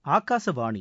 ஆகாசவாணி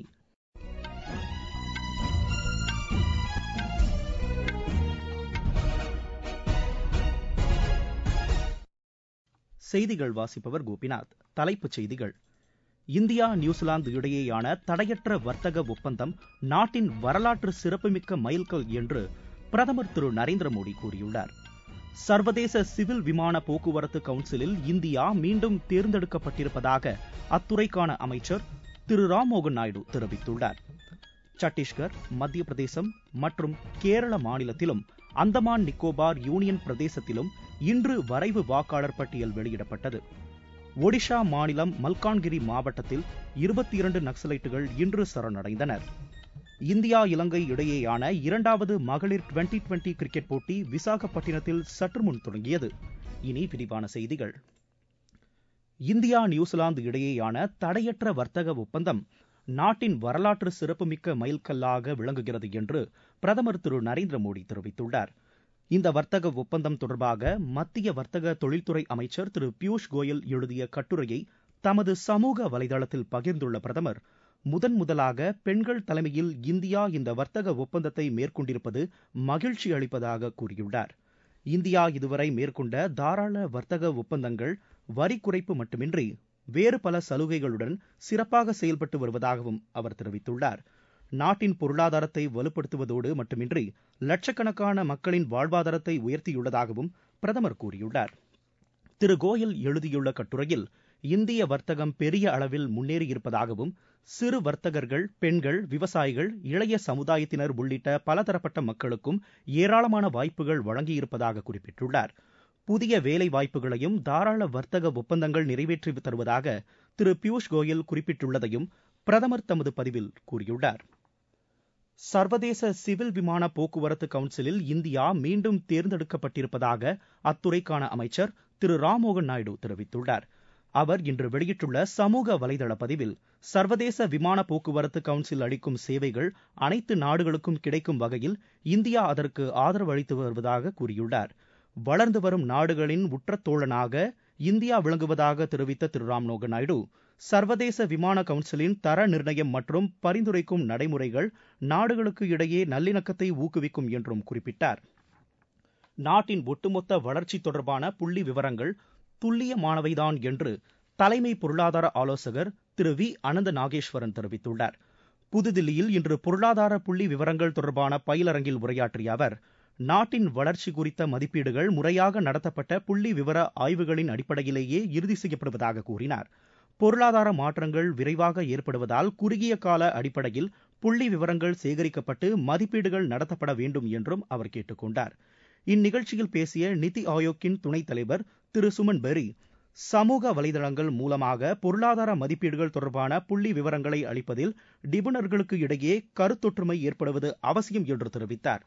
செய்திகள் வாசிப்பவர் கோபிநாத் தலைப்புச் செய்திகள் இந்தியா நியூசிலாந்து இடையேயான தடையற்ற வர்த்தக ஒப்பந்தம் நாட்டின் வரலாற்று சிறப்புமிக்க மைல்கல் என்று பிரதமர் திரு நரேந்திர மோடி கூறியுள்ளார் சர்வதேச சிவில் விமான போக்குவரத்து கவுன்சிலில் இந்தியா மீண்டும் தேர்ந்தெடுக்கப்பட்டிருப்பதாக அத்துறைக்கான அமைச்சர் திரு ராம்மோகன் நாயுடு தெரிவித்துள்ளார் சத்தீஸ்கர் மத்திய பிரதேசம் மற்றும் கேரள மாநிலத்திலும் அந்தமான் நிக்கோபார் யூனியன் பிரதேசத்திலும் இன்று வரைவு வாக்காளர் பட்டியல் வெளியிடப்பட்டது ஒடிஷா மாநிலம் மல்கான்கிரி மாவட்டத்தில் இருபத்தி இரண்டு நக்சலைட்டுகள் இன்று சரணடைந்தனர் இந்தியா இலங்கை இடையேயான இரண்டாவது மகளிர் டுவெண்டி டுவெண்டி கிரிக்கெட் போட்டி விசாகப்பட்டினத்தில் சற்று முன் தொடங்கியது இனி விரிவான செய்திகள் இந்தியா நியூசிலாந்து இடையேயான தடையற்ற வர்த்தக ஒப்பந்தம் நாட்டின் வரலாற்று சிறப்புமிக்க மைல்கல்லாக விளங்குகிறது என்று பிரதமர் திரு நரேந்திர மோடி தெரிவித்துள்ளார் இந்த வர்த்தக ஒப்பந்தம் தொடர்பாக மத்திய வர்த்தக தொழில்துறை அமைச்சர் திரு பியூஷ் கோயல் எழுதிய கட்டுரையை தமது சமூக வலைதளத்தில் பகிர்ந்துள்ள பிரதமர் முதன் முதலாக பெண்கள் தலைமையில் இந்தியா இந்த வர்த்தக ஒப்பந்தத்தை மேற்கொண்டிருப்பது மகிழ்ச்சி அளிப்பதாக கூறியுள்ளார் இந்தியா இதுவரை மேற்கொண்ட தாராள வர்த்தக ஒப்பந்தங்கள் வரி குறைப்பு மட்டுமின்றி வேறு பல சலுகைகளுடன் சிறப்பாக செயல்பட்டு வருவதாகவும் அவர் தெரிவித்துள்ளார் நாட்டின் பொருளாதாரத்தை வலுப்படுத்துவதோடு மட்டுமின்றி லட்சக்கணக்கான மக்களின் வாழ்வாதாரத்தை உயர்த்தியுள்ளதாகவும் பிரதமர் கூறியுள்ளார் திரு கோயல் எழுதியுள்ள கட்டுரையில் இந்திய வர்த்தகம் பெரிய அளவில் முன்னேறியிருப்பதாகவும் சிறு வர்த்தகர்கள் பெண்கள் விவசாயிகள் இளைய சமுதாயத்தினர் உள்ளிட்ட பலதரப்பட்ட மக்களுக்கும் ஏராளமான வாய்ப்புகள் வழங்கியிருப்பதாக குறிப்பிட்டுள்ளார் புதிய வேலை வாய்ப்புகளையும் தாராள வர்த்தக ஒப்பந்தங்கள் நிறைவேற்றி தருவதாக திரு பியூஷ் கோயல் குறிப்பிட்டுள்ளதையும் பிரதமர் தமது பதிவில் கூறியுள்ளார் சர்வதேச சிவில் விமான போக்குவரத்து கவுன்சிலில் இந்தியா மீண்டும் தேர்ந்தெடுக்கப்பட்டிருப்பதாக அத்துறைக்கான அமைச்சர் திரு ராம்மோகன் நாயுடு தெரிவித்துள்ளார் அவர் இன்று வெளியிட்டுள்ள சமூக வலைதள பதிவில் சர்வதேச விமான போக்குவரத்து கவுன்சில் அளிக்கும் சேவைகள் அனைத்து நாடுகளுக்கும் கிடைக்கும் வகையில் இந்தியா அதற்கு ஆதரவு அளித்து வருவதாக கூறியுள்ளார் வளர்ந்து வரும் நாடுகளின் உற்ற தோழனாக இந்தியா விளங்குவதாக தெரிவித்த திரு ராம்மோகன் நாயுடு சர்வதேச விமான கவுன்சிலின் தர நிர்ணயம் மற்றும் பரிந்துரைக்கும் நடைமுறைகள் நாடுகளுக்கு இடையே நல்லிணக்கத்தை ஊக்குவிக்கும் என்றும் குறிப்பிட்டார் நாட்டின் ஒட்டுமொத்த வளர்ச்சி தொடர்பான புள்ளி விவரங்கள் துல்லியமானவைதான் என்று தலைமை பொருளாதார ஆலோசகர் திரு வி அனந்த நாகேஸ்வரன் தெரிவித்துள்ளார் புதுதில்லியில் இன்று பொருளாதார புள்ளி விவரங்கள் தொடர்பான பயிலரங்கில் உரையாற்றிய அவர் நாட்டின் வளர்ச்சி குறித்த மதிப்பீடுகள் முறையாக நடத்தப்பட்ட புள்ளி விவர ஆய்வுகளின் அடிப்படையிலேயே இறுதி செய்யப்படுவதாக கூறினார் பொருளாதார மாற்றங்கள் விரைவாக ஏற்படுவதால் குறுகிய கால அடிப்படையில் புள்ளி விவரங்கள் சேகரிக்கப்பட்டு மதிப்பீடுகள் நடத்தப்பட வேண்டும் என்றும் அவர் கேட்டுக் கொண்டார் இந்நிகழ்ச்சியில் பேசிய நிதி ஆயோக்கின் துணைத் தலைவர் திரு சுமன் பெரி சமூக வலைதளங்கள் மூலமாக பொருளாதார மதிப்பீடுகள் தொடர்பான புள்ளி விவரங்களை அளிப்பதில் நிபுணர்களுக்கு இடையே கருத்தொற்றுமை ஏற்படுவது அவசியம் என்று தெரிவித்தார்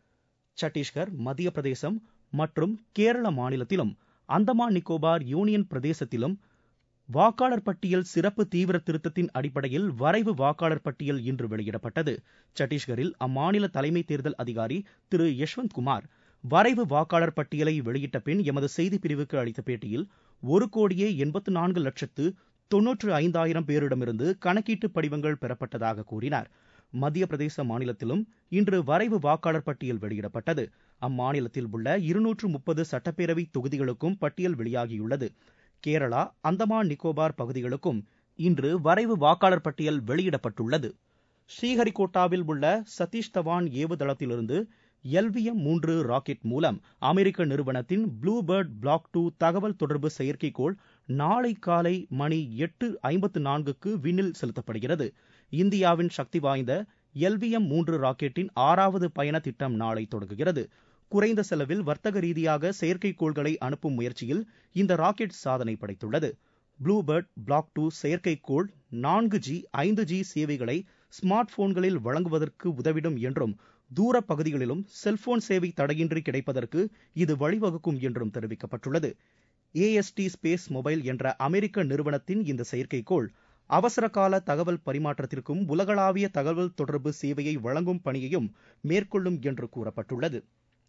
சத்தீஸ்கர் மத்திய பிரதேசம் மற்றும் கேரள மாநிலத்திலும் அந்தமான் நிக்கோபார் யூனியன் பிரதேசத்திலும் வாக்காளர் பட்டியல் சிறப்பு தீவிர திருத்தத்தின் அடிப்படையில் வரைவு வாக்காளர் பட்டியல் இன்று வெளியிடப்பட்டது சத்தீஸ்கரில் அம்மாநில தலைமை தேர்தல் அதிகாரி திரு யஷ்வந்த் குமார் வரைவு வாக்காளர் பட்டியலை வெளியிட்ட பின் எமது செய்தி பிரிவுக்கு அளித்த பேட்டியில் ஒரு கோடியே எண்பத்து நான்கு லட்சத்து தொன்னூற்று ஐந்தாயிரம் பேரிடமிருந்து கணக்கீட்டு படிவங்கள் பெறப்பட்டதாக கூறினார் மத்திய பிரதேச மாநிலத்திலும் இன்று வரைவு வாக்காளர் பட்டியல் வெளியிடப்பட்டது அம்மாநிலத்தில் உள்ள இருநூற்று முப்பது சட்டப்பேரவை தொகுதிகளுக்கும் பட்டியல் வெளியாகியுள்ளது கேரளா அந்தமான் நிக்கோபார் பகுதிகளுக்கும் இன்று வரைவு வாக்காளர் பட்டியல் வெளியிடப்பட்டுள்ளது ஸ்ரீஹரிகோட்டாவில் உள்ள சதீஷ் தவான் ஏவுதளத்திலிருந்து எல்விஎம் மூன்று ராக்கெட் மூலம் அமெரிக்க நிறுவனத்தின் ப்ளூபேர்ட் பிளாக் டூ தகவல் தொடர்பு செயற்கைக்கோள் நாளை காலை மணி எட்டு ஐம்பத்து நான்குக்கு விண்ணில் செலுத்தப்படுகிறது இந்தியாவின் சக்தி வாய்ந்த எல்விஎம் மூன்று ராக்கெட்டின் ஆறாவது பயண திட்டம் நாளை தொடங்குகிறது குறைந்த செலவில் வர்த்தக ரீதியாக செயற்கைக்கோள்களை அனுப்பும் முயற்சியில் இந்த ராக்கெட் சாதனை படைத்துள்ளது ப்ளூபேர்ட் பிளாக் டூ செயற்கைக்கோள் நான்கு ஜி ஐந்து ஜி சேவைகளை ஸ்மார்ட் போன்களில் வழங்குவதற்கு உதவிடும் என்றும் தூர பகுதிகளிலும் செல்போன் சேவை தடையின்றி கிடைப்பதற்கு இது வழிவகுக்கும் என்றும் தெரிவிக்கப்பட்டுள்ளது ஏஎஸ்டி ஸ்பேஸ் மொபைல் என்ற அமெரிக்க நிறுவனத்தின் இந்த செயற்கைக்கோள் அவசரகால தகவல் பரிமாற்றத்திற்கும் உலகளாவிய தகவல் தொடர்பு சேவையை வழங்கும் பணியையும் மேற்கொள்ளும் என்று கூறப்பட்டுள்ளது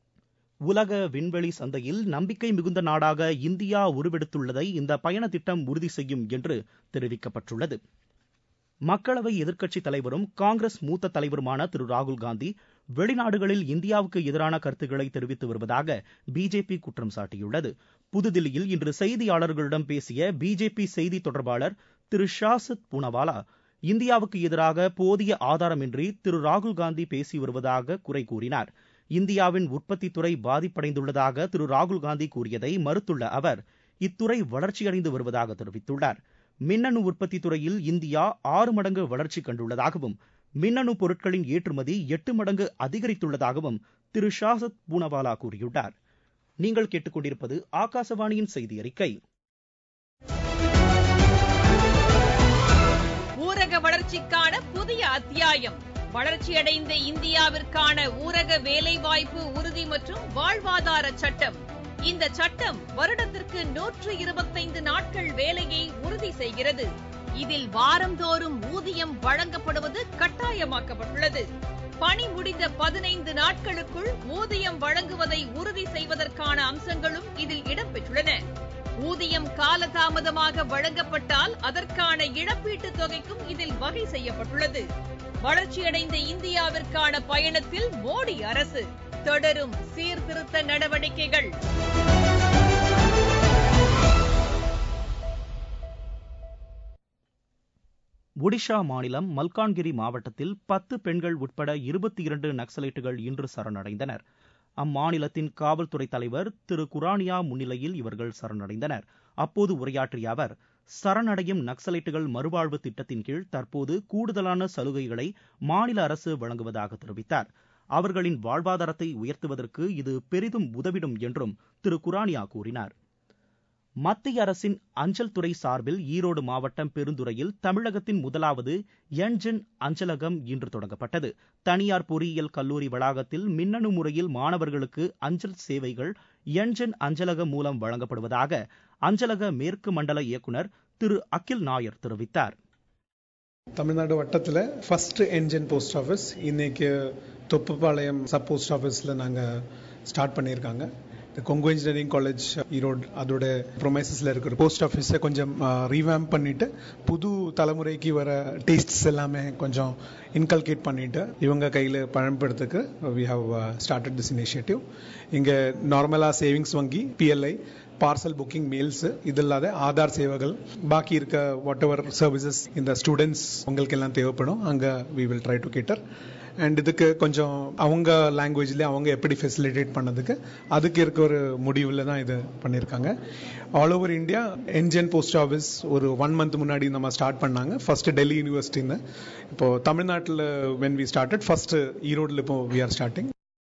உலக விண்வெளி சந்தையில் நம்பிக்கை மிகுந்த நாடாக இந்தியா உருவெடுத்துள்ளதை இந்த பயண திட்டம் உறுதி செய்யும் என்று தெரிவிக்கப்பட்டுள்ளது மக்களவை எதிர்க்கட்சித் தலைவரும் காங்கிரஸ் மூத்த தலைவருமான திரு ராகுல் காந்தி வெளிநாடுகளில் இந்தியாவுக்கு எதிரான கருத்துக்களை தெரிவித்து வருவதாக பிஜேபி குற்றம் சாட்டியுள்ளது புதுதில்லியில் இன்று செய்தியாளர்களிடம் பேசிய பிஜேபி செய்தி தொடர்பாளர் திரு ஷாசித் பூனவாலா இந்தியாவுக்கு எதிராக போதிய ஆதாரமின்றி திரு ராகுல் காந்தி பேசி வருவதாக குறை கூறினார் இந்தியாவின் உற்பத்தி துறை பாதிப்படைந்துள்ளதாக திரு ராகுல் காந்தி கூறியதை மறுத்துள்ள அவர் இத்துறை வளர்ச்சியடைந்து வருவதாக தெரிவித்துள்ளார் மின்னணு உற்பத்தி துறையில் இந்தியா ஆறு மடங்கு வளர்ச்சி கண்டுள்ளதாகவும் மின்னணு பொருட்களின் ஏற்றுமதி எட்டு மடங்கு அதிகரித்துள்ளதாகவும் திரு ஷாசத் பூனவாலா கூறியுள்ளார் நீங்கள் கேட்டுக்கொண்டிருப்பது ஆகாசவாணியின் செய்தி அறிக்கை ஊரக வளர்ச்சிக்கான புதிய அத்தியாயம் வளர்ச்சியடைந்த இந்தியாவிற்கான ஊரக வேலைவாய்ப்பு உறுதி மற்றும் வாழ்வாதார சட்டம் இந்த சட்டம் வருடத்திற்கு நூற்று இருபத்தைந்து நாட்கள் வேலையை உறுதி செய்கிறது இதில் வாரந்தோறும் ஊதியம் வழங்கப்படுவது கட்டாயமாக்கப்பட்டுள்ளது பணி முடிந்த பதினைந்து நாட்களுக்குள் ஊதியம் வழங்குவதை உறுதி செய்வதற்கான அம்சங்களும் இதில் இடம்பெற்றுள்ளன ஊதியம் காலதாமதமாக வழங்கப்பட்டால் அதற்கான இழப்பீட்டுத் தொகைக்கும் இதில் வகை செய்யப்பட்டுள்ளது வளர்ச்சியடைந்த இந்தியாவிற்கான பயணத்தில் மோடி அரசு தொடரும் சீர்திருத்த நடவடிக்கைகள் ஒடிஷா மாநிலம் மல்கான்கிரி மாவட்டத்தில் பத்து பெண்கள் உட்பட இருபத்தி இரண்டு நக்சலைட்டுகள் இன்று சரணடைந்தனர் அம்மாநிலத்தின் காவல்துறை தலைவர் திரு குரானியா முன்னிலையில் இவர்கள் சரணடைந்தனர் அப்போது உரையாற்றிய அவர் சரணடையும் நக்சலைட்டுகள் மறுவாழ்வு திட்டத்தின் கீழ் தற்போது கூடுதலான சலுகைகளை மாநில அரசு வழங்குவதாக தெரிவித்தார் அவர்களின் வாழ்வாதாரத்தை உயர்த்துவதற்கு இது பெரிதும் உதவிடும் என்றும் திரு குரானியா கூறினார் மத்திய அரசின் அஞ்சல் துறை சார்பில் ஈரோடு மாவட்டம் பெருந்துறையில் தமிழகத்தின் முதலாவது என்ஜின் அஞ்சலகம் இன்று தொடங்கப்பட்டது தனியார் பொறியியல் கல்லூரி வளாகத்தில் மின்னணு முறையில் மாணவர்களுக்கு அஞ்சல் சேவைகள் என்ஜின் அஞ்சலகம் மூலம் வழங்கப்படுவதாக அஞ்சலக மேற்கு மண்டல இயக்குநர் திரு அகில் நாயர் தெரிவித்தார் தமிழ்நாடு வட்டத்தில் ஃபர்ஸ்ட் என்ஜின் போஸ்ட் ஆஃபீஸ் இன்னைக்கு தொப்புப்பாளையம் சப் போஸ்ட் ஆஃபீஸில் நாங்கள் ஸ்டார்ட் பண்ணியிருக்காங்க கொங்கு இன்ஜினியரிங் காலேஜ் ஈரோடு அதோட ப்ரொமைசஸில் இருக்கிற போஸ்ட் ஆஃபீஸை கொஞ்சம் ரீவேம் பண்ணிட்டு புது தலைமுறைக்கு வர டேஸ்ட்ஸ் எல்லாமே கொஞ்சம் இன்கல்கேட் பண்ணிட்டு இவங்க கையில் பயன்படுத்துக்கு we have started this initiative இங்கே நார்மலாக சேவிங்ஸ் வங்கி பிஎல்ஐ பார்சல் புக்கிங் மெயில்ஸ் இது இல்லாத ஆதார் சேவைகள் பாக்கி இருக்க வாட் எவர் சர்வீசஸ் இந்த ஸ்டூடெண்ட்ஸ் உங்களுக்கு எல்லாம் தேவைப்படும் அங்கே we will try to cater and இதுக்கு கொஞ்சம் அவங்க லாங்குவேஜ்ல அவங்க எப்படி ஃபெசிலிட்டேட் பண்ணதுக்கு அதுக்கு இருக்க ஒரு முடிவில் தான் இது பண்ணியிருக்காங்க ஆல் ஓவர் இந்தியா என்ஜிஎன் போஸ்ட் ஆஃபீஸ் ஒரு ஒன் மந்த் முன்னாடி நம்ம ஸ்டார்ட் பண்ணாங்க ஃபர்ஸ்ட் டெல்லி யூனிவர்சிட்டின்னு இப்போ தமிழ்நாட்டில் வென் வி ஸ்டார்டட் ஃபர்ஸ்ட் ஈரோடில் இப்போ வி ஆர் ஸ்டார்டிங்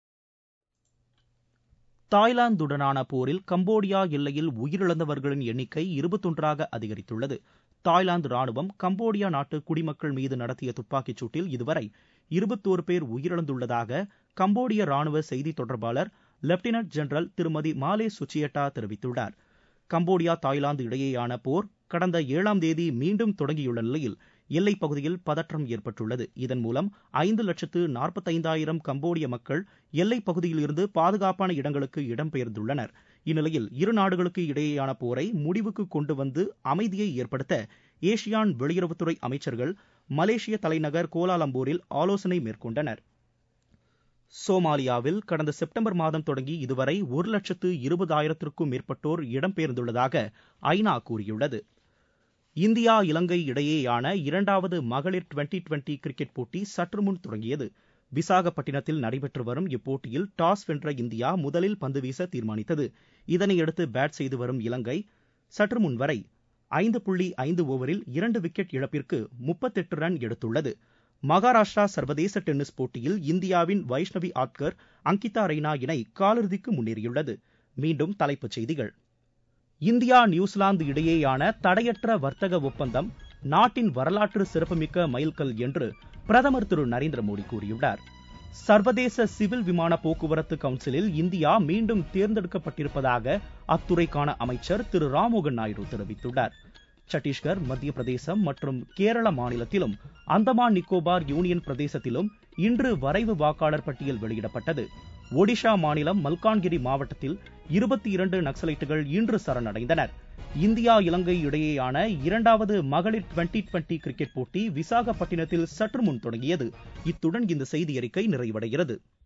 தாய்லாந்துடனான போரில் கம்போடியா எல்லையில் உயிரிழந்தவர்களின் எண்ணிக்கை இருபத்தொன்றாக அதிகரித்துள்ளது தாய்லாந்து ராணுவம் கம்போடியா நாட்டு குடிமக்கள் மீது நடத்திய துப்பாக்கிச் சூட்டில் இதுவரை இருபத்தோரு பேர் உயிரிழந்துள்ளதாக கம்போடிய ராணுவ செய்தி தொடர்பாளர் லெப்டினன்ட் ஜெனரல் திருமதி மாலே சுச்சியட்டா தெரிவித்துள்ளார் கம்போடியா தாய்லாந்து இடையேயான போர் கடந்த ஏழாம் தேதி மீண்டும் தொடங்கியுள்ள நிலையில் எல்லைப் பகுதியில் பதற்றம் ஏற்பட்டுள்ளது இதன் மூலம் ஐந்து லட்சத்து நாற்பத்தைந்தாயிரம் கம்போடிய மக்கள் எல்லைப் பகுதியில் இருந்து பாதுகாப்பான இடங்களுக்கு இடம்பெயர்ந்துள்ளனர் இந்நிலையில் இரு நாடுகளுக்கு இடையேயான போரை முடிவுக்கு கொண்டு வந்து அமைதியை ஏற்படுத்த ஏஷியான் வெளியுறவுத்துறை அமைச்சர்கள் மலேசிய தலைநகர் கோலாலம்பூரில் ஆலோசனை மேற்கொண்டனர் சோமாலியாவில் கடந்த செப்டம்பர் மாதம் தொடங்கி இதுவரை ஒரு லட்சத்து இருபதாயிரத்திற்கும் மேற்பட்டோர் இடம்பெயர்ந்துள்ளதாக ஐநா கூறியுள்ளது இந்தியா இலங்கை இடையேயான இரண்டாவது மகளிர் டுவெண்டி டுவெண்டி கிரிக்கெட் போட்டி சற்று முன் தொடங்கியது விசாகப்பட்டினத்தில் நடைபெற்று வரும் இப்போட்டியில் டாஸ் வென்ற இந்தியா முதலில் பந்து வீச தீர்மானித்தது இதனையடுத்து பேட் செய்து வரும் இலங்கை சற்று முன் வரை ஐந்து புள்ளி ஐந்து ஓவரில் இரண்டு விக்கெட் இழப்பிற்கு முப்பத்தெட்டு ரன் எடுத்துள்ளது மகாராஷ்டிரா சர்வதேச டென்னிஸ் போட்டியில் இந்தியாவின் வைஷ்ணவி ஆட்கர் அங்கிதா ரெய்னா இணை காலிறுதிக்கு முன்னேறியுள்ளது மீண்டும் தலைப்புச் செய்திகள் இந்தியா நியூசிலாந்து இடையேயான தடையற்ற வர்த்தக ஒப்பந்தம் நாட்டின் வரலாற்று சிறப்புமிக்க மைல்கல் என்று பிரதமர் திரு நரேந்திர மோடி கூறியுள்ளார் சர்வதேச சிவில் விமான போக்குவரத்து கவுன்சிலில் இந்தியா மீண்டும் தேர்ந்தெடுக்கப்பட்டிருப்பதாக அத்துறைக்கான அமைச்சர் திரு ராம்மோகன் நாயுடு தெரிவித்துள்ளார் சத்தீஸ்கர் மத்திய பிரதேசம் மற்றும் கேரள மாநிலத்திலும் அந்தமான் நிக்கோபார் யூனியன் பிரதேசத்திலும் இன்று வரைவு வாக்காளர் பட்டியல் வெளியிடப்பட்டது ஒடிஷா மாநிலம் மல்கான்கிரி மாவட்டத்தில் இருபத்தி இரண்டு நக்சலைட்டுகள் இன்று சரணடைந்தனர் இந்தியா இலங்கை இடையேயான இரண்டாவது மகளிர் டுவெண்டி டுவெண்டி கிரிக்கெட் போட்டி விசாகப்பட்டினத்தில் சற்று முன் தொடங்கியது இத்துடன் இந்த செய்தி அறிக்கை நிறைவடைகிறது